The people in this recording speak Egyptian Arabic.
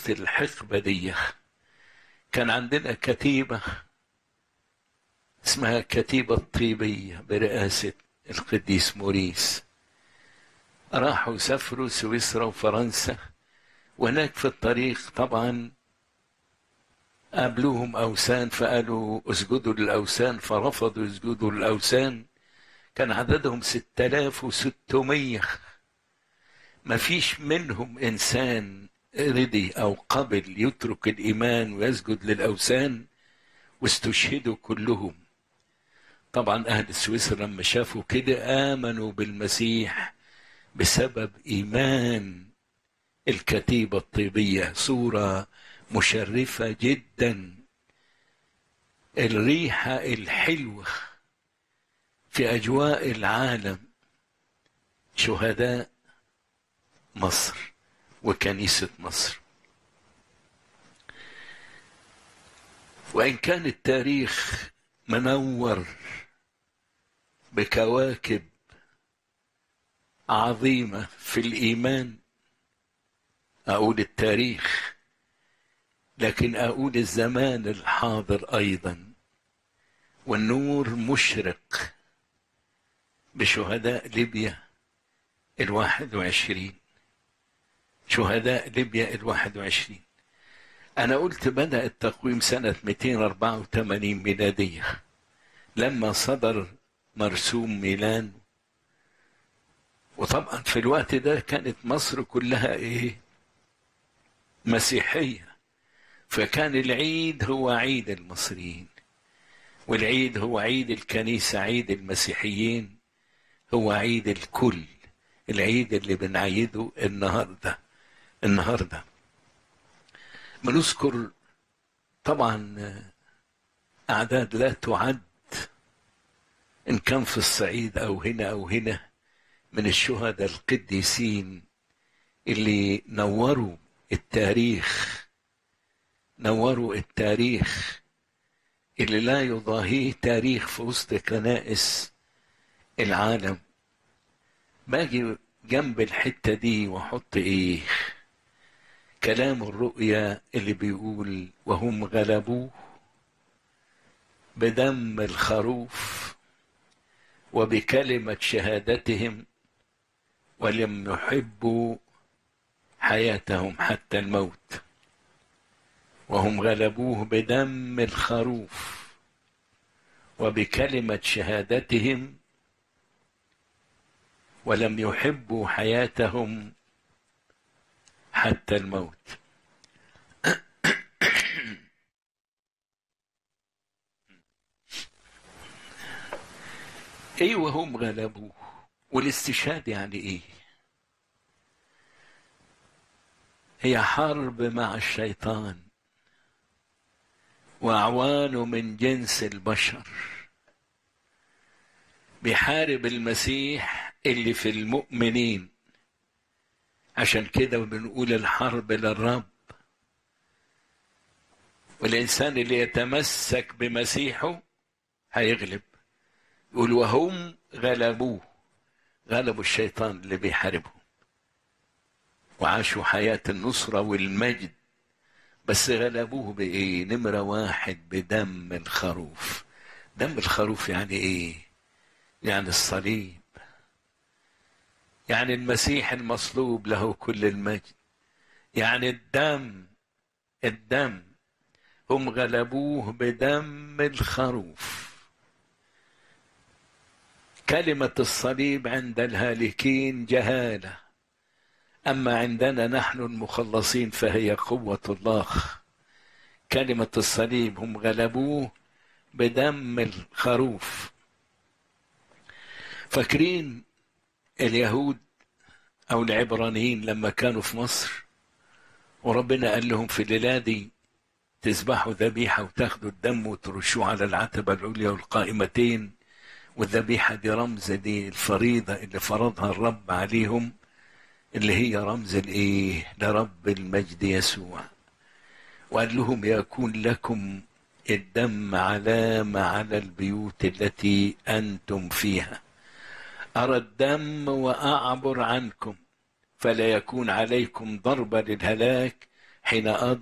وسط الحقبة دي كان عندنا كتيبة اسمها كتيبة الطيبية برئاسة القديس موريس راحوا سافروا سويسرا وفرنسا وهناك في الطريق طبعا قابلوهم أوثان فقالوا اسجدوا للأوثان فرفضوا يسجدوا للأوثان كان عددهم ستة آلاف وستمية ما فيش منهم إنسان رضي أو قبل يترك الإيمان ويسجد للأوثان واستشهدوا كلهم طبعا أهل سويسرا لما شافوا كده آمنوا بالمسيح بسبب إيمان الكتيبة الطيبية صورة مشرفة جدا الريحة الحلوة في أجواء العالم شهداء مصر وكنيسة مصر وإن كان التاريخ منور بكواكب عظيمة في الإيمان أقول التاريخ لكن أقول الزمان الحاضر أيضا والنور مشرق بشهداء ليبيا الواحد وعشرين شهداء ليبيا الواحد وعشرين أنا قلت بدأ التقويم سنة 284 ميلادية لما صدر مرسوم ميلان وطبعا في الوقت ده كانت مصر كلها ايه مسيحية فكان العيد هو عيد المصريين والعيد هو عيد الكنيسة عيد المسيحيين هو عيد الكل العيد اللي بنعيده النهارده النهارده بنذكر طبعا أعداد لا تعد إن كان في الصعيد أو هنا أو هنا من الشهداء القديسين اللي نوروا التاريخ نوروا التاريخ اللي لا يضاهيه تاريخ في وسط كنائس العالم باجي جنب الحتة دي واحط ايه كلام الرؤيا اللي بيقول وهم غلبوه بدم الخروف وبكلمة شهادتهم ولم يحبوا حياتهم حتى الموت وهم غلبوه بدم الخروف وبكلمة شهادتهم ولم يحبوا حياتهم حتى الموت ايوه هم غلبوه والاستشهاد يعني ايه هي حرب مع الشيطان واعوانه من جنس البشر بيحارب المسيح اللي في المؤمنين عشان كده بنقول الحرب للرب والإنسان اللي يتمسك بمسيحه هيغلب يقول وهم غلبوه غلبوا الشيطان اللي بيحاربهم وعاشوا حياة النصرة والمجد بس غلبوه بإيه؟ نمرة واحد بدم الخروف دم الخروف يعني إيه؟ يعني الصليب يعني المسيح المصلوب له كل المجد يعني الدم الدم هم غلبوه بدم الخروف كلمة الصليب عند الهالكين جهالة أما عندنا نحن المخلصين فهي قوة الله كلمة الصليب هم غلبوه بدم الخروف فاكرين اليهود او العبرانيين لما كانوا في مصر وربنا قال لهم في الليله دي تذبحوا ذبيحه وتاخدوا الدم وترشوه على العتبه العليا والقائمتين والذبيحه دي رمز دي الفريضه اللي فرضها الرب عليهم اللي هي رمز الايه لرب المجد يسوع وقال لهم يكون لكم الدم علامه على البيوت التي انتم فيها أرى الدم وأعبر عنكم فلا يكون عليكم ضربة للهلاك حين